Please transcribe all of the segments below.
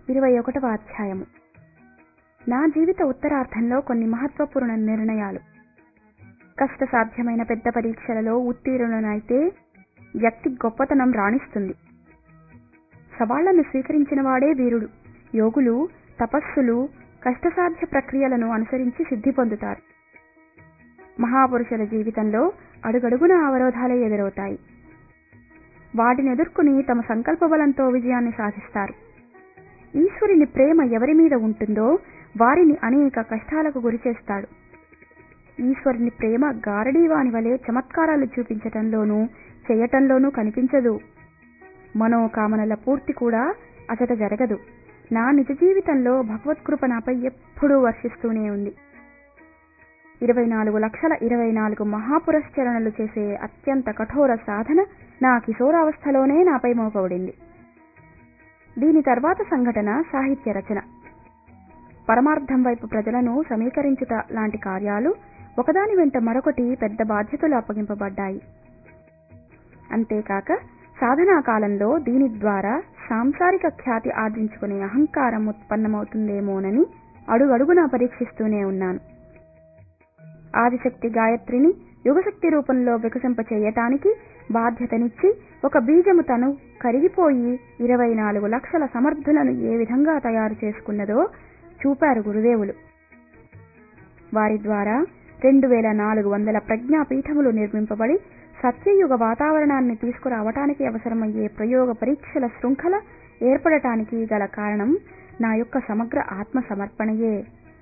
ఇరవై ఒకటవ అధ్యాయము నా జీవిత ఉత్తరార్ధంలో కొన్ని మహత్వపూర్ణ నిర్ణయాలు కష్టసాధ్యమైన పెద్ద పరీక్షలలో ఉత్తీర్ణులనైతే వ్యక్తి గొప్పతనం రాణిస్తుంది సవాళ్లను స్వీకరించిన వాడే వీరుడు యోగులు తపస్సులు కష్టసాధ్య ప్రక్రియలను అనుసరించి సిద్ధి పొందుతారు మహాపురుషుల జీవితంలో అడుగడుగున అవరోధాలే ఎదురవుతాయి వాటిని ఎదుర్కొని తమ సంకల్ప బలంతో విజయాన్ని సాధిస్తారు ఈశ్వరుని ప్రేమ ఎవరి మీద ఉంటుందో వారిని అనేక కష్టాలకు గురిచేస్తాడు ఈశ్వరుని ప్రేమ గారడీవాని వలె చమత్కారాలు చూపించటంలోనూ చేయటంలోనూ కనిపించదు మనోకామనల పూర్తి కూడా అచట జరగదు నా నిజ జీవితంలో భగవత్కృప నాపై ఎప్పుడూ వర్షిస్తూనే ఉంది ఇరవై నాలుగు లక్షల ఇరవై నాలుగు మహాపురస్చరణలు చేసే అత్యంత కఠోర సాధన నా కిశోరావస్థలోనే నాపై మోపబడింది దీని తర్వాత సంఘటన సాహిత్య రచన పరమార్థం వైపు ప్రజలను సమీకరించుట లాంటి కార్యాలు ఒకదాని వెంట మరొకటి పెద్ద బాధ్యతలు అప్పగింపబడ్డాయి అంతేకాక సాధనా కాలంలో దీని ద్వారా సాంసారిక ఖ్యాతి ఆర్జించుకునే అహంకారం ఉత్పన్నమవుతుందేమోనని అడుగడుగునా పరీక్షిస్తూనే ఉన్నాను ఆదిశక్తి గాయత్రిని యుగశక్తి రూపంలో వికసింప చేయటానికి బాధ్యతనిచ్చి ఒక బీజము తను కరిగిపోయి ఇరవై నాలుగు లక్షల సమర్థులను ఏ విధంగా తయారు చేసుకున్నదో చూపారు గురుదేవులు వారి ద్వారా రెండు వేల నాలుగు వందల ప్రజ్ఞాపీఠములు నిర్మింపబడి సత్యయుగ వాతావరణాన్ని తీసుకురావటానికి అవసరమయ్యే ప్రయోగ పరీక్షల శృంఖల ఏర్పడటానికి గల కారణం నా యొక్క సమగ్ర ఆత్మ సమర్పణయే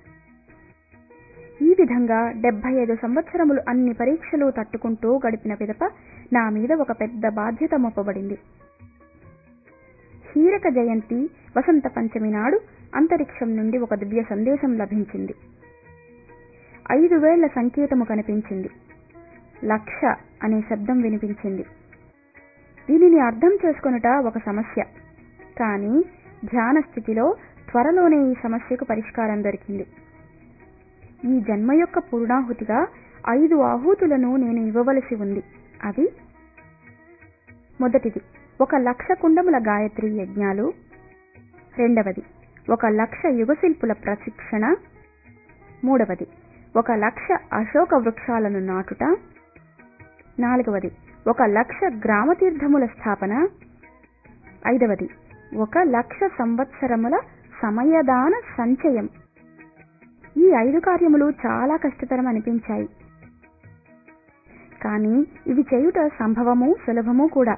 ఈ విధంగా డెబ్బై ఐదు సంవత్సరములు అన్ని పరీక్షలు తట్టుకుంటూ గడిపిన పిదప నా మీద ఒక పెద్ద బాధ్యత మోపబడింది హీరక జయంతి వసంత పంచమి నాడు అంతరిక్షం నుండి ఒక దివ్య సందేశం లభించింది ఐదు వేళ్ల సంకేతము కనిపించింది లక్ష అనే శబ్దం వినిపించింది దీనిని అర్థం చేసుకొనుట ఒక సమస్య కానీ ధ్యాన స్థితిలో త్వరలోనే ఈ సమస్యకు పరిష్కారం దొరికింది ఈ జన్మ యొక్క పూర్ణాహుతిగా ఐదు ఆహుతులను నేను ఇవ్వవలసి ఉంది అవి మొదటిది ఒక లక్ష కుండముల గాయత్రి యజ్ఞాలు రెండవది ఒక లక్ష యుగశిల్పుల ప్రశిక్షణ మూడవది ఒక లక్ష అశోక వృక్షాలను నాటుట నాలుగవది ఒక లక్ష గ్రామతీర్థముల స్థాపన ఐదవది ఒక లక్ష సంవత్సరముల సమయదాన సంచయం ఈ ఐదు కార్యములు చాలా కష్టతరం అనిపించాయి కానీ ఇవి చేయుట సంభవము సులభము కూడా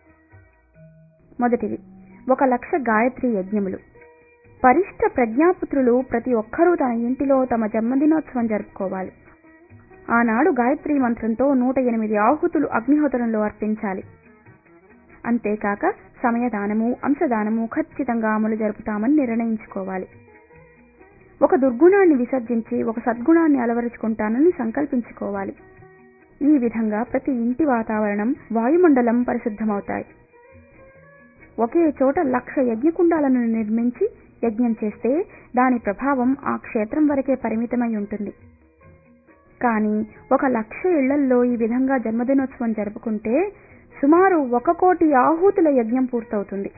మొదటిది ఒక లక్ష గాయత్రి యజ్ఞములు పరిష్ట ప్రజ్ఞాపుత్రులు ప్రతి ఒక్కరూ తన ఇంటిలో తమ జన్మదినోత్సవం జరుపుకోవాలి ఆనాడు గాయత్రి మంత్రంతో నూట ఎనిమిది ఆహుతులు అగ్నిహోత్రంలో అర్పించాలి అంతేకాక సమయదానము అంశదానము ఖచ్చితంగా అమలు జరుపుతామని నిర్ణయించుకోవాలి ఒక దుర్గుణాన్ని విసర్జించి ఒక సద్గుణాన్ని అలవరుచుకుంటానని సంకల్పించుకోవాలి ఈ విధంగా ప్రతి ఇంటి వాతావరణం వాయుమండలం పరిశుద్ధమవుతాయి ఒకే చోట లక్ష యజ్ఞకుండాలను నిర్మించి యజ్ఞం చేస్తే దాని ప్రభావం ఆ క్షేత్రం వరకే పరిమితమై ఉంటుంది కానీ ఒక లక్ష ఇళ్లల్లో ఈ విధంగా జన్మదినోత్సవం జరుపుకుంటే సుమారు ఒక కోటి ఆహుతుల యజ్ఞం పూర్తవుతుంది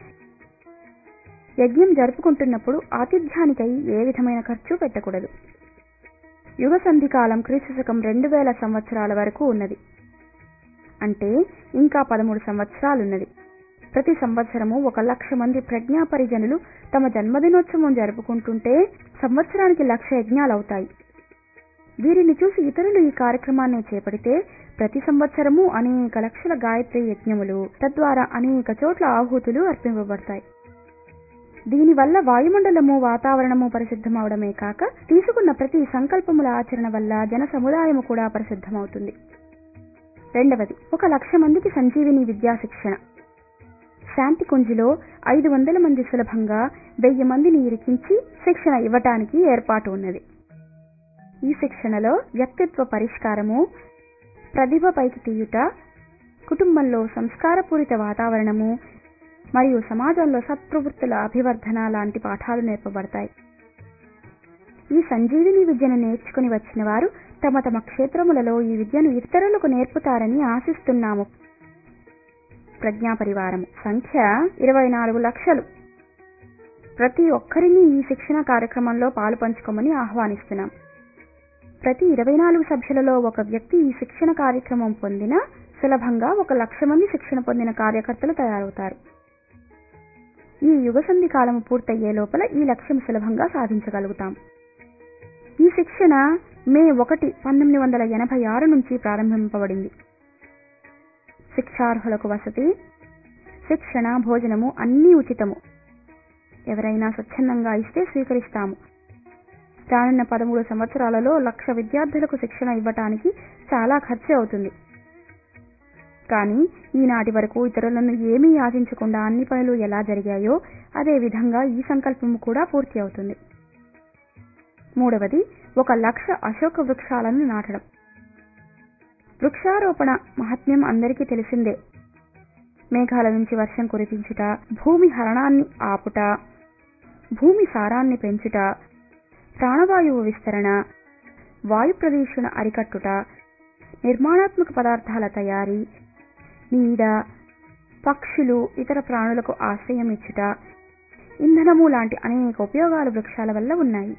యజ్ఞం జరుపుకుంటున్నప్పుడు ఆతిథ్యానికై ఏ విధమైన ఖర్చు పెట్టకూడదు యుగ సంధి కాలం క్రీస్తు శకం రెండు వేల సంవత్సరాల వరకు ఉన్నది అంటే ఇంకా పదమూడు సంవత్సరాలున్నది ప్రతి సంవత్సరము ఒక లక్ష మంది ప్రజ్ఞా పరిజనులు తమ జన్మదినోత్సవం జరుపుకుంటుంటే సంవత్సరానికి లక్ష యజ్ఞాలవుతాయి వీరిని చూసి ఇతరులు ఈ కార్యక్రమాన్ని చేపడితే ప్రతి సంవత్సరము అనేక లక్షల గాయత్రి యజ్ఞములు తద్వారా అనేక చోట్ల ఆహుతులు అర్పింపబడతాయి దీనివల్ల వాయుమండలము వాతావరణము పరిశుద్ధమవడమే కాక తీసుకున్న ప్రతి సంకల్పముల ఆచరణ వల్ల జన సముదాయము కూడా పరిశుద్ధమవుతుంది రెండవది ఒక లక్ష మందికి సంజీవిని విద్యా శిక్షణ శాంతి కుంజిలో ఐదు వందల మంది సులభంగా వెయ్యి మందిని ఇరికించి శిక్షణ ఇవ్వటానికి ఏర్పాటు ఉన్నది ఈ శిక్షణలో వ్యక్తిత్వ పరిష్కారము ప్రతిభ పైకి తీయుట కుటుంబంలో సంస్కారపూరిత వాతావరణము మరియు సమాజంలో సత్ప్రవృత్తుల అభివర్ధన లాంటి పాఠాలు నేర్పబడతాయి ఈ సంజీవిని విద్యను నేర్చుకుని వచ్చిన వారు తమ తమ క్షేత్రములలో ఈ విద్యను ఇతరులకు నేర్పుతారని ఆశిస్తున్నాము ప్రజ్ఞా పరివారం సంఖ్య ఇరవై నాలుగు లక్షలు ప్రతి ఒక్కరిని ఈ శిక్షణ కార్యక్రమంలో పాలు పంచుకోమని ఆహ్వానిస్తున్నాం ప్రతి ఇరవై నాలుగు సభ్యులలో ఒక వ్యక్తి ఈ శిక్షణ కార్యక్రమం పొందిన సులభంగా ఒక లక్ష మంది శిక్షణ పొందిన కార్యకర్తలు తయారవుతారు ఈ యుగ సంధి కాలం పూర్తయ్యే లోపల ఈ లక్ష్యం సులభంగా సాధించగలుగుతాం ఈ శిక్షణ మే ఒకటి పంతొమ్మిది వందల ఎనభై ఆరు నుంచి ప్రారంభింపబడింది శిక్షార్హులకు వసతి శిక్షణ భోజనము అన్నీ ఉచితము ఎవరైనా స్వచ్ఛందంగా ఇస్తే స్వీకరిస్తాము రానున్న పదమూడు సంవత్సరాలలో లక్ష విద్యార్థులకు శిక్షణ ఇవ్వటానికి చాలా ఖర్చు అవుతుంది కానీ ఈనాటి వరకు ఇతరులను ఏమీ ఆశించకుండా అన్ని పనులు ఎలా జరిగాయో అదే విధంగా ఈ సంకల్పము కూడా పూర్తి అవుతుంది మూడవది ఒక లక్ష అశోక వృక్షాలను నాటడం వృక్షారోపణ మహత్మ్యం అందరికీ తెలిసిందే మేఘాల నుంచి వర్షం కురిపించుట భూమి హరణాన్ని ఆపుట భూమి సారాన్ని పెంచుట ప్రాణవాయువు విస్తరణ వాయు ప్రదూషణ అరికట్టుట నిర్మాణాత్మక పదార్థాల తయారీ నీడ పక్షులు ఇతర ప్రాణులకు ఆశ్రయం ఇచ్చుట ఇంధనము లాంటి అనేక ఉపయోగాలు వృక్షాల వల్ల ఉన్నాయి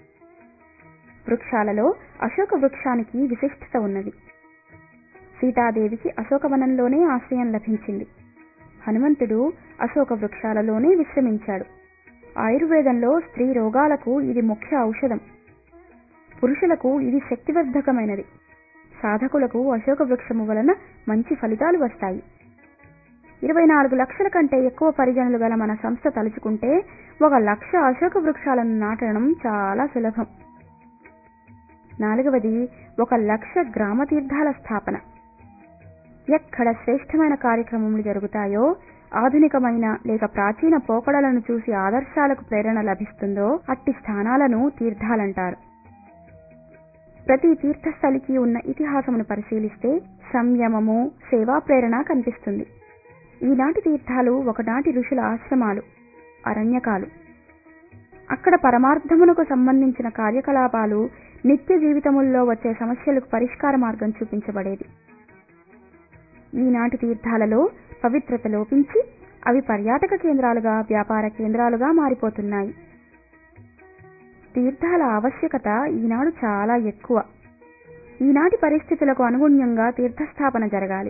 వృక్షాలలో అశోక వృక్షానికి విశిష్టత ఉన్నది సీతాదేవికి అశోకవనంలోనే ఆశ్రయం లభించింది హనుమంతుడు అశోక వృక్షాలలోనే విశ్రమించాడు ఆయుర్వేదంలో స్త్రీ రోగాలకు ఇది ముఖ్య ఔషధం పురుషులకు ఇది శక్తివర్ధకమైనది సాధకులకు అశోక వృక్షము వలన మంచి ఫలితాలు వస్తాయి ఇరవై నాలుగు లక్షల కంటే ఎక్కువ పరిజనులు గల మన సంస్థ తలుచుకుంటే ఒక లక్ష అశోక వృక్షాలను నాటడం చాలా సులభం నాలుగవది ఒక లక్ష గ్రామ తీర్థాల స్థాపన ఎక్కడ శ్రేష్టమైన కార్యక్రమములు జరుగుతాయో ఆధునికమైన లేక ప్రాచీన పోకడలను చూసి ఆదర్శాలకు ప్రేరణ లభిస్తుందో అట్టి స్థానాలను తీర్థాలంటారు ప్రతి తీర్థస్థలికి ఉన్న ఇతిహాసమును పరిశీలిస్తే సంయమము సేవా ప్రేరణ కనిపిస్తుంది ఈనాటి తీర్థాలు ఒకనాటి ఋషుల ఆశ్రమాలు అరణ్యకాలు అక్కడ పరమార్థమునకు సంబంధించిన కార్యకలాపాలు నిత్య జీవితముల్లో వచ్చే సమస్యలకు పరిష్కార మార్గం చూపించబడేది ఈనాటి తీర్థాలలో పవిత్రత లోపించి అవి పర్యాటక కేంద్రాలుగా వ్యాపార కేంద్రాలుగా మారిపోతున్నాయి తీర్థాల ఆవశ్యకత ఈనాడు చాలా ఎక్కువ ఈనాటి పరిస్థితులకు అనుగుణ్యంగా తీర్థస్థాపన జరగాలి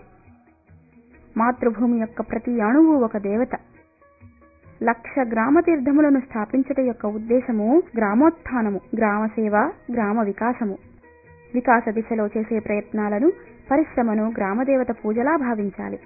మాతృభూమి యొక్క ప్రతి అణువు ఒక దేవత లక్ష గ్రామ తీర్థములను స్థాపించట యొక్క ఉద్దేశము గ్రామోత్థానము గ్రామ సేవ గ్రామ వికాసము వికాస దిశలో చేసే ప్రయత్నాలను పరిశ్రమను గ్రామదేవత పూజలా భావించాలి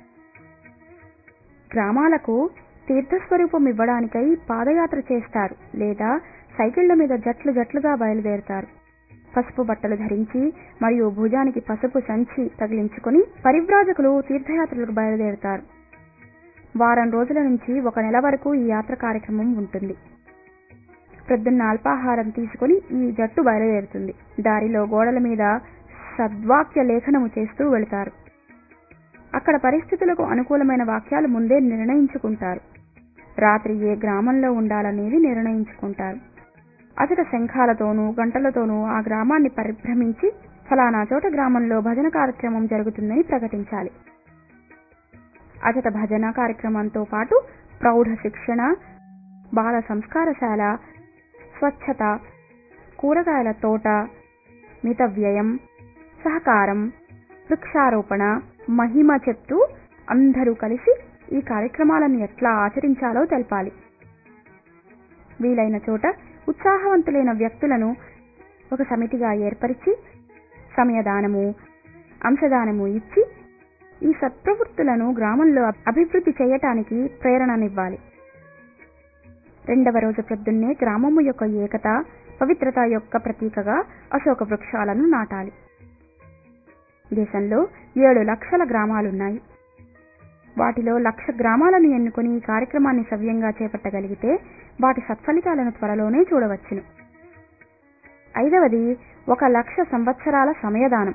గ్రామాలకు తీర్థస్వరూపం ఇవ్వడానికై పాదయాత్ర చేస్తారు లేదా సైకిళ్ల మీద జట్లు జట్లుగా బయలుదేరుతారు పసుపు బట్టలు ధరించి మరియు భుజానికి పసుపు సంచి తగిలించుకుని పరివ్రాజకులు తీర్థయాత్రలకు బయలుదేరుతారు వారం రోజుల నుంచి ఒక నెల వరకు ఈ యాత్ర కార్యక్రమం ఉంటుంది ప్రొద్దున్న అల్పాహారం తీసుకుని ఈ జట్టు బయలుదేరుతుంది దారిలో గోడల మీద సద్వాక్య లేఖనము చేస్తూ వెళతారు అక్కడ పరిస్థితులకు అనుకూలమైన వాక్యాలు ముందే నిర్ణయించుకుంటారు రాత్రి ఏ గ్రామంలో ఉండాలనేది నిర్ణయించుకుంటారు అతట శంఖాలతోనూ గంటలతోనూ ఆ గ్రామాన్ని పరిభ్రమించి ఫలానా చోట గ్రామంలో భజన కార్యక్రమం జరుగుతుందని ప్రకటించాలి అచట భజన కార్యక్రమంతో పాటు ప్రౌఢ శిక్షణ బాల సంస్కారశాల స్వచ్ఛత కూరగాయల తోట మిత వ్యయం సహకారం వృక్షారోపణ మహిమ చెప్తూ అందరూ కలిసి ఈ కార్యక్రమాలను ఎట్లా ఆచరించాలో తెలపాలి వీలైన చోట ఉత్సాహవంతులైన వ్యక్తులను ఒక సమితిగా ఏర్పరిచి సమయదానము అంశదానము ఇచ్చి ఈ సత్ప్రవృత్తులను గ్రామంలో అభివృద్ధి చేయటానికి ప్రేరణనివ్వాలి రెండవ రోజు ప్రొద్దున్నే గ్రామము యొక్క ఏకత పవిత్రత యొక్క ప్రతీకగా అశోక వృక్షాలను నాటాలి దేశంలో ఏడు లక్షల గ్రామాలున్నాయి వాటిలో లక్ష గ్రామాలను ఎన్నుకుని ఈ కార్యక్రమాన్ని సవ్యంగా చేపట్టగలిగితే వాటి సత్ఫలితాలను త్వరలోనే చూడవచ్చును ఐదవది ఒక లక్ష సంవత్సరాల సమయదానం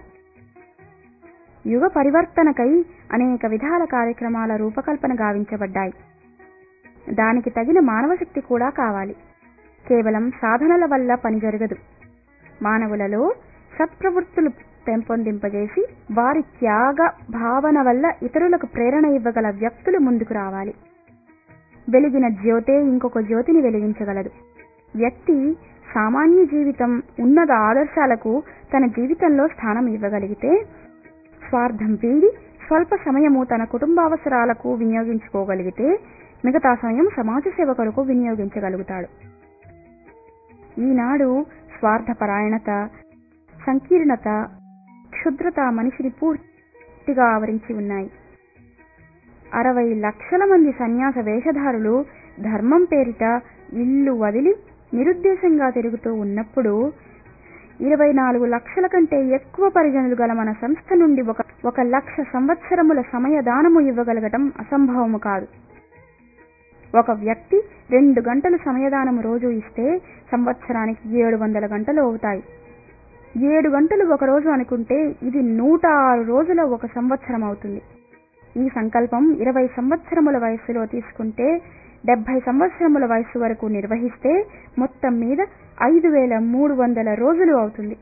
యుగ పరివర్తనకై అనేక విధాల కార్యక్రమాల రూపకల్పన గావించబడ్డాయి దానికి తగిన మానవశక్తి కూడా కావాలి కేవలం సాధనల వల్ల పని జరగదు మానవులలో సత్ప్రవృత్తులు పెంపొందింపజేసి వారి త్యాగ భావన వల్ల ఇతరులకు ప్రేరణ ఇవ్వగల వ్యక్తులు ముందుకు రావాలి వెలిగిన జ్యోతే ఇంకొక జ్యోతిని వెలిగించగలదు వ్యక్తి సామాన్య జీవితం ఉన్నత ఆదర్శాలకు తన జీవితంలో స్థానం ఇవ్వగలిగితే స్వార్థం వీడి స్వల్ప సమయము తన కుటుంబ అవసరాలకు వినియోగించుకోగలిగితే మిగతా సమయం సమాజ సేవ కొరకు వినియోగించగలుగుతాడు ఈనాడు స్వార్థపరాయణత సంకీర్ణత క్షుద్రత మనిషిని పూర్తిగా ఆవరించి ఉన్నాయి అరవై లక్షల మంది సన్యాస వేషధారులు ధర్మం పేరిట ఇల్లు వదిలి నిరుద్దేశంగా తిరుగుతూ ఉన్నప్పుడు ఇరవై నాలుగు లక్షల కంటే ఎక్కువ పరిజనులు గల మన సంస్థ నుండి ఒక ఒక లక్ష సంవత్సరముల సమయదానము ఇవ్వగలగటం అసంభవము కాదు ఒక వ్యక్తి రెండు గంటలు సమయదానం రోజు ఇస్తే సంవత్సరానికి ఏడు వందల గంటలు అవుతాయి ఏడు గంటలు ఒక రోజు అనుకుంటే ఇది నూట ఆరు రోజుల ఒక సంవత్సరం అవుతుంది ఈ సంకల్పం ఇరవై సంవత్సరముల వయస్సులో తీసుకుంటే డెబ్బై సంవత్సరముల వయస్సు వరకు నిర్వహిస్తే మొత్తం మీద ఐదు వేల మూడు వందల రోజులు అవుతుంది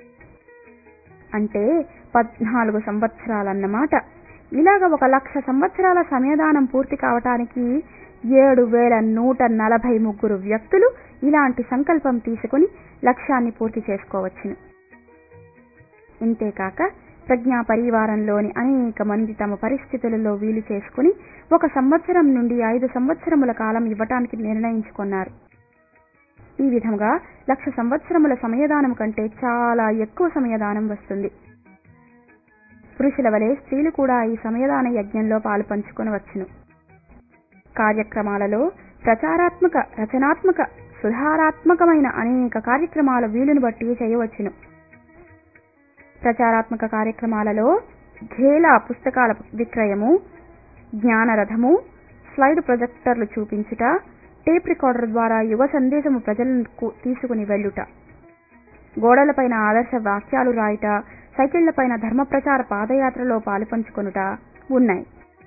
అంటే పద్నాలుగు సంవత్సరాలన్నమాట ఇలాగ ఒక లక్ష సంవత్సరాల సమయదానం పూర్తి కావటానికి ఏడు వేల నూట నలభై ముగ్గురు వ్యక్తులు ఇలాంటి సంకల్పం తీసుకుని లక్ష్యాన్ని పూర్తి చేసుకోవచ్చును ఇంతేకాక ప్రజ్ఞా పరివారంలోని అనేక మంది తమ పరిస్థితులలో వీలు చేసుకుని ఒక సంవత్సరం నుండి ఐదు సంవత్సరముల కాలం ఇవ్వటానికి నిర్ణయించుకున్నారు ఈ విధంగా లక్ష సంవత్సరముల సమయదానం కంటే చాలా ఎక్కువ సమయదానం వస్తుంది పురుషుల వలె స్త్రీలు కూడా ఈ సమయదాన యజ్ఞంలో పాలు పంచుకొనవచ్చును కార్యక్రమాలలో ప్రచారాత్మక రచనాత్మక సుధారాత్మకమైన అనేక కార్యక్రమాల వీలును బట్టి చేయవచ్చును ప్రచారాత్మక కార్యక్రమాలలో ఘేలా పుస్తకాల విక్రయము జ్ఞానరథము స్లైడ్ ప్రొజెక్టర్లు చూపించుట టేప్ రికార్డర్ ద్వారా యువ సందేశము ప్రజలకు తీసుకుని వెళ్ళుట గోడలపైన ఆదర్శ వాక్యాలు రాయుట సైకిళ్లపైన ధర్మ ప్రచార పాదయాత్రలో పాలుపంచుకొనుట ఉన్నాయి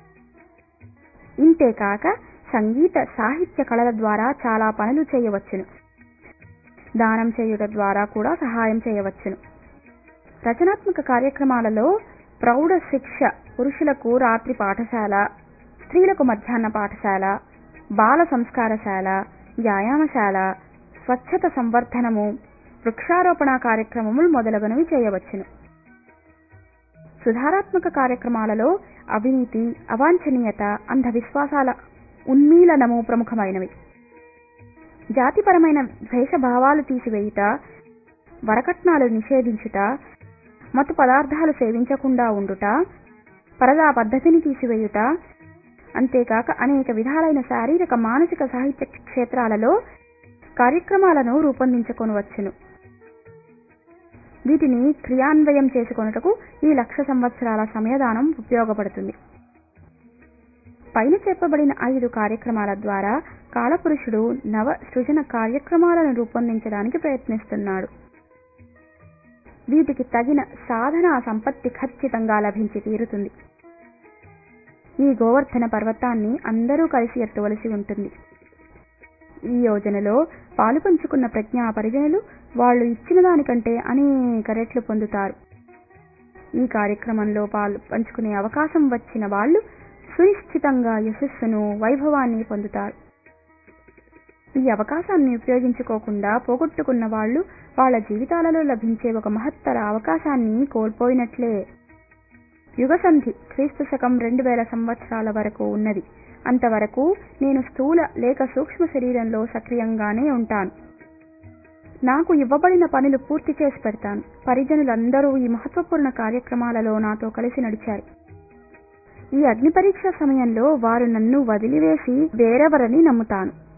ఇంతేకాక సంగీత సాహిత్య కళల ద్వారా చాలా పనులు చేయవచ్చును దానం చేయుట ద్వారా కూడా సహాయం చేయవచ్చును రచనాత్మక కార్యక్రమాలలో ప్రౌఢ శిక్ష పురుషులకు రాత్రి పాఠశాల స్త్రీలకు మధ్యాహ్న పాఠశాల బాల సంస్కారశాల వ్యాయామశాల స్వచ్ఛత సంవర్ధనము వృక్షారోపణ కార్యక్రమములు మొదలగునవి చేయవచ్చును సుధారాత్మక కార్యక్రమాలలో అవినీతి అవాంఛనీయత అంధవిశ్వాసాల ఉన్మీలనము ప్రముఖమైనవి జాతిపరమైన ద్వేషభావాలు తీసివేయుట వరకట్నాలు నిషేధించుట మత్తు పదార్థాలు సేవించకుండా ఉండుట పరదా పద్ధతిని తీసివేయుట అంతేకాక అనేక విధాలైన శారీరక మానసిక సాహిత్య క్షేత్రాలలో కార్యక్రమాలను రూపొందించుకొనవచ్చును వీటిని క్రియాన్వయం చేసుకొనుటకు ఈ లక్ష సంవత్సరాల సమయదానం ఉపయోగపడుతుంది పైన చెప్పబడిన ఐదు కార్యక్రమాల ద్వారా కాలపురుషుడు నవ సృజన కార్యక్రమాలను రూపొందించడానికి ప్రయత్నిస్తున్నాడు వీటికి తగిన సాధన సంపత్తి ఖచ్చితంగా లభించి తీరుతుంది ఈ గోవర్ధన పర్వతాన్ని అందరూ కలిసి ఎత్తవలసి ఉంటుంది ఈ యోజనలో పాలు పంచుకున్న ప్రజ్ఞా పరిజనులు వాళ్ళు ఇచ్చిన దానికంటే అనేక రెట్లు పొందుతారు ఈ కార్యక్రమంలో పాలు పంచుకునే అవకాశం వచ్చిన వాళ్ళు సునిశ్చితంగా యశస్సును వైభవాన్ని పొందుతారు ఈ అవకాశాన్ని ఉపయోగించుకోకుండా పోగొట్టుకున్న వాళ్ళు వాళ్ళ జీవితాలలో లభించే ఒక మహత్తర అవకాశాన్ని కోల్పోయినట్లే యుగసంధి క్రీస్తు శకం రెండు వేల సంవత్సరాల వరకు ఉన్నది అంతవరకు నేను స్థూల లేక సూక్ష్మ శరీరంలో సక్రియంగానే ఉంటాను నాకు ఇవ్వబడిన పనులు పూర్తి చేసి పెడతాను పరిజనులందరూ ఈ మహత్వపూర్ణ కార్యక్రమాలలో నాతో కలిసి నడిచారు ఈ అగ్ని పరీక్ష సమయంలో వారు నన్ను వదిలివేసి వేరెవరని నమ్ముతాను